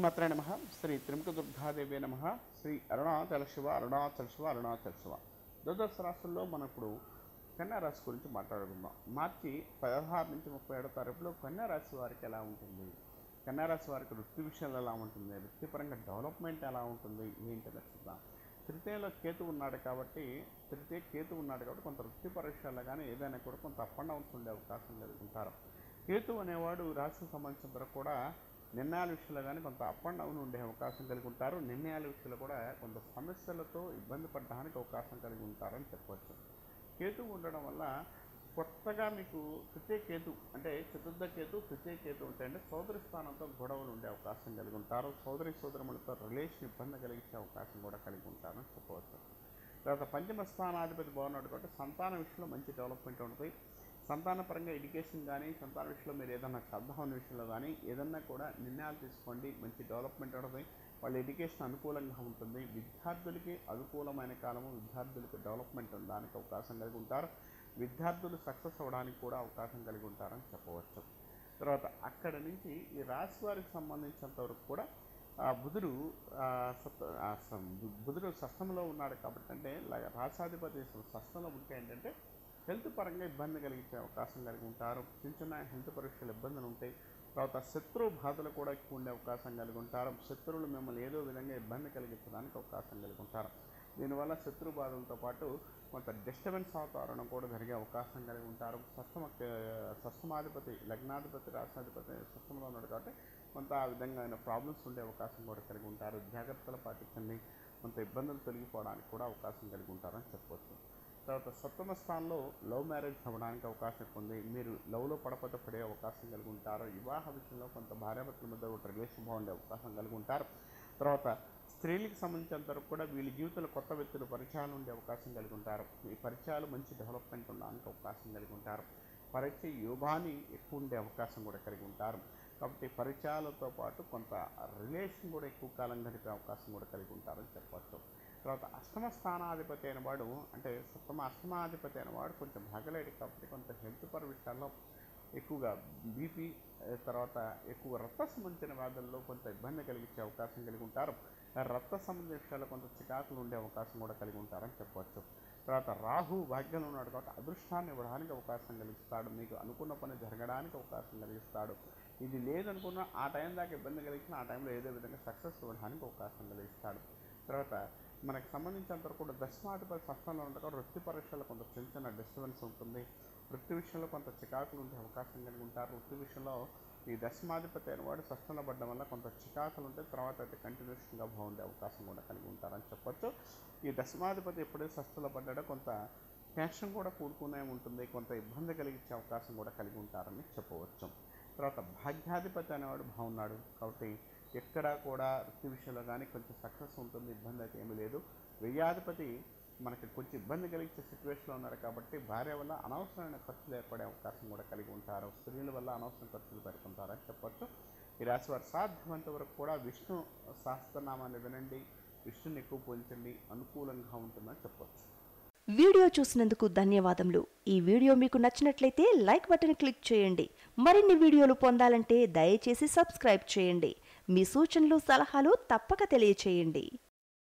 శ్రీమాత్రే నమ శ్రీ త్రిముఖ దుర్గాదేవి నమ శ్రీ అరుణాచల శివ అరుణాచల శివ అరుణాచల శివ ద్వాదశ రాశుల్లో మనం ఇప్పుడు కన్యా రాశి గురించి మాట్లాడుకుందాం మార్చి పదహారు నుంచి ముప్పై ఏడో తారీఖులో కన్యా రాశి వారికి ఎలా ఉంటుంది కన్యా రాశి వారికి వృత్తి విషయంలో ఎలా ఉంటుంది వృత్తిపరంగా డెవలప్మెంట్ ఎలా ఉంటుంది ఏంటి చూద్దాం తృతీయలో కేతు ఉన్నాడు కాబట్టి తృతీయ కేతు ఉన్నాడు కాబట్టి కొంత వృత్తి పరీక్షల్లో కానీ ఏదైనా కూడా కొంత అప్ అండ్ డౌన్స్ ఉండే అవకాశం కలిగి ఉంటారు కేతు అనేవాడు రాశికి సంబంధించిన వరకు కూడా నిర్ణయాల విషయంలో కానీ కొంత అప్ అండ్ డౌన్ ఉండే అవకాశం కలిగి ఉంటారు నిర్ణయాల విషయంలో కూడా కొంత సమస్యలతో ఇబ్బంది పడడానికి అవకాశం కలిగి ఉంటారని చెప్పవచ్చు కేతు ఉండడం వల్ల కొత్తగా మీకు తృతీయ కేతు అంటే చతుర్థ కేతు తృతీయ కేతు ఉంటాయంటే సోదరి స్థానంతో గొడవలు ఉండే అవకాశం కలిగి ఉంటారు సోదరి సోదరులతో రిలేషన్ ఇబ్బంది కలిగించే అవకాశం కూడా కలిగి ఉంటారని చెప్పవచ్చు తర్వాత పంచమ స్థానాధిపతి బాగున్నాడు కాబట్టి సంతాన విషయంలో మంచి డెవలప్మెంట్ ఉంటుంది సంతానపరంగా ఎడ్యుకేషన్ కానీ సంతాన విషయంలో మీరు ఏదైనా చదువుకునే విషయంలో కానీ ఏదన్నా కూడా నిర్ణయాలు తీసుకోండి మంచి డెవలప్మెంట్ ఉంటుంది వాళ్ళ ఎడ్యుకేషన్ అనుకూలంగా ఉంటుంది విద్యార్థులకి అనుకూలమైన కాలము విద్యార్థులకి డెవలప్మెంట్ ఉండడానికి అవకాశం కలిగి ఉంటారు విద్యార్థులు సక్సెస్ అవ్వడానికి కూడా అవకాశం కలిగి ఉంటారని చెప్పవచ్చు తర్వాత అక్కడ నుంచి ఈ రాశి వారికి సంబంధించినంత వరకు కూడా ఆ బుధుడు ఆ, సప్త ఆ, సం- బుధుడు సష్టంలో ఉన్నాడు కాబట్టి అంటే ల- రాసాధిపతి సష్టంలో ఉంటే ఏంటంటే హెల్త్ పరంగా ఇబ్బంది కలిగించే అవకాశం కలిగి ఉంటారు చిన్న చిన్న హెల్త్ పరీక్షలు ఇబ్బందులు ఉంటాయి తర్వాత శత్రు బాధలు కూడా ఎక్కువ ఉండే అవకాశం కలిగి ఉంటారు శత్రువులు మిమ్మల్ని ఏదో విధంగా ఇబ్బంది కలిగించడానికి అవకాశం కలిగి ఉంటారు దీనివల్ల శత్రు బాధలతో పాటు కొంత డిస్టర్బెన్స్ వాతావరణం కూడా జరిగే అవకాశం కలిగి ఉంటారు సప్తమ సప్తమాధిపతి లగ్నాధిపతి రాష్ట్రాధిపతి సప్తమంలో ఉన్నాడు కాబట్టి కొంత ఆ విధంగా ప్రాబ్లమ్స్ ఉండే అవకాశం కూడా కలిగి ఉంటారు జాగ్రత్తలు పాటించండి కొంత ఇబ్బందులు తొలగిపోవడానికి కూడా అవకాశం కలిగి ఉంటారని చెప్పవచ్చు తర్వాత సప్తమ స్థానంలో లవ్ మ్యారేజ్ అవ్వడానికి అవకాశం ఎక్కువ ఉంది మీరు లవ్లో పడపత పడే అవకాశం కలిగి ఉంటారు వివాహ విషయంలో కొంత భార్యాభర్తల మధ్య ఒక రిలేషన్ బాగుండే అవకాశం కలిగి ఉంటారు తర్వాత స్త్రీలకు సంబంధించినంత వరకు కూడా వీళ్ళ జీవితంలో కొత్త వ్యక్తులు పరిచయాలు ఉండే అవకాశం కలిగి ఉంటారు ఈ పరిచయాలు మంచి డెవలప్మెంట్ ఉండడానికి అవకాశం కలిగి ఉంటారు పరిచయ యోగాన్ని ఎక్కువ ఉండే అవకాశం కూడా కలిగి ఉంటారు కాబట్టి పరిచయాలతో పాటు కొంత రిలేషన్ కూడా ఎక్కువ కాలం గడిపే అవకాశం కూడా కలిగి ఉంటారని చెప్పవచ్చు తర్వాత అష్టమ స్థానాధిపతి అయిన వాడు అంటే సప్తమ అష్టమాధిపతి అయిన వాడు కొంచెం భాగలేడు కాబట్టి కొంత హెల్త్ పర విషయాల్లో ఎక్కువగా బీపీ తర్వాత ఎక్కువ రక్త సంబంధించిన వ్యాధుల్లో కొంత ఇబ్బంది కలిగించే అవకాశం కలిగి ఉంటారు రక్త సంబంధించిన విషయాల్లో కొంత చికాకులు ఉండే అవకాశం కూడా కలిగి ఉంటారని చెప్పవచ్చు తర్వాత రాహు భాగ్యంలో ఉన్నాడు కాబట్టి అదృష్టాన్ని ఇవ్వడానికి అవకాశం కలిగిస్తాడు మీకు అనుకున్న పని జరగడానికి అవకాశం కలిగిస్తాడు ఇది లేదనుకున్న ఆ టైం దాకా ఇబ్బంది కలిగించిన ఆ టైంలో ఏదో విధంగా సక్సెస్ ఇవ్వడానికి అవకాశం కలిగిస్తాడు తర్వాత మనకు సంబంధించినంత వరకు కూడా దశమాధిపతి సస్థంలో ఉండగా వృత్తి పరీక్షలో కొంత చిన్న చిన్న డిస్టర్బెన్స్ ఉంటుంది వృత్తి విషయంలో కొంత చికాకులు ఉండే అవకాశం కలిగి ఉంటారు వృత్తి విషయంలో ఈ దశమాధిపతి అయిన వాడు సస్థంలో పడడం వల్ల కొంత చికాకులు ఉంటే తర్వాత అయితే కంటిన్యూషన్గా బాగుండే అవకాశం కూడా కలిగి ఉంటారని చెప్పొచ్చు ఈ దశమాధిపతి ఎప్పుడైతే సస్థంలో పడ్డాడో కొంత టెన్షన్ కూడా కూడుకునే ఉంటుంది కొంత ఇబ్బంది కలిగించే అవకాశం కూడా కలిగి ఉంటారని చెప్పవచ్చు తర్వాత భాగ్యాధిపతి అనేవాడు బాగున్నాడు కాబట్టి ఎక్కడా కూడా వృత్తి విషయంలో కానీ కొంచెం సక్సెస్ ఉంటుంది ఇబ్బంది అయితే ఏమీ లేదు వ్యయాధిపతి మనకి కొంచెం ఇబ్బంది కలిగించే సిచ్యువేషన్లో ఉన్నారు కాబట్టి భార్య వల్ల అనవసరమైన ఖర్చులు ఏర్పడే అవకాశం కూడా కలిగి ఉంటారు స్త్రీల వల్ల అనవసరం ఖర్చులు పెడుతుంటారని చెప్పొచ్చు ఈ రాశి వారు సాధ్యమంత వరకు కూడా విష్ణు సహస్రనామాన్ని వినండి విష్ణుని ఎక్కువ పూజించండి అనుకూలంగా ఉంటుందని చెప్పొచ్చు వీడియో చూసినందుకు ధన్యవాదములు ఈ వీడియో మీకు నచ్చినట్లయితే లైక్ బటన్ క్లిక్ చేయండి మరిన్ని వీడియోలు పొందాలంటే దయచేసి సబ్స్క్రైబ్ చేయండి మీ సూచనలు సలహాలు తప్పక తెలియచేయండి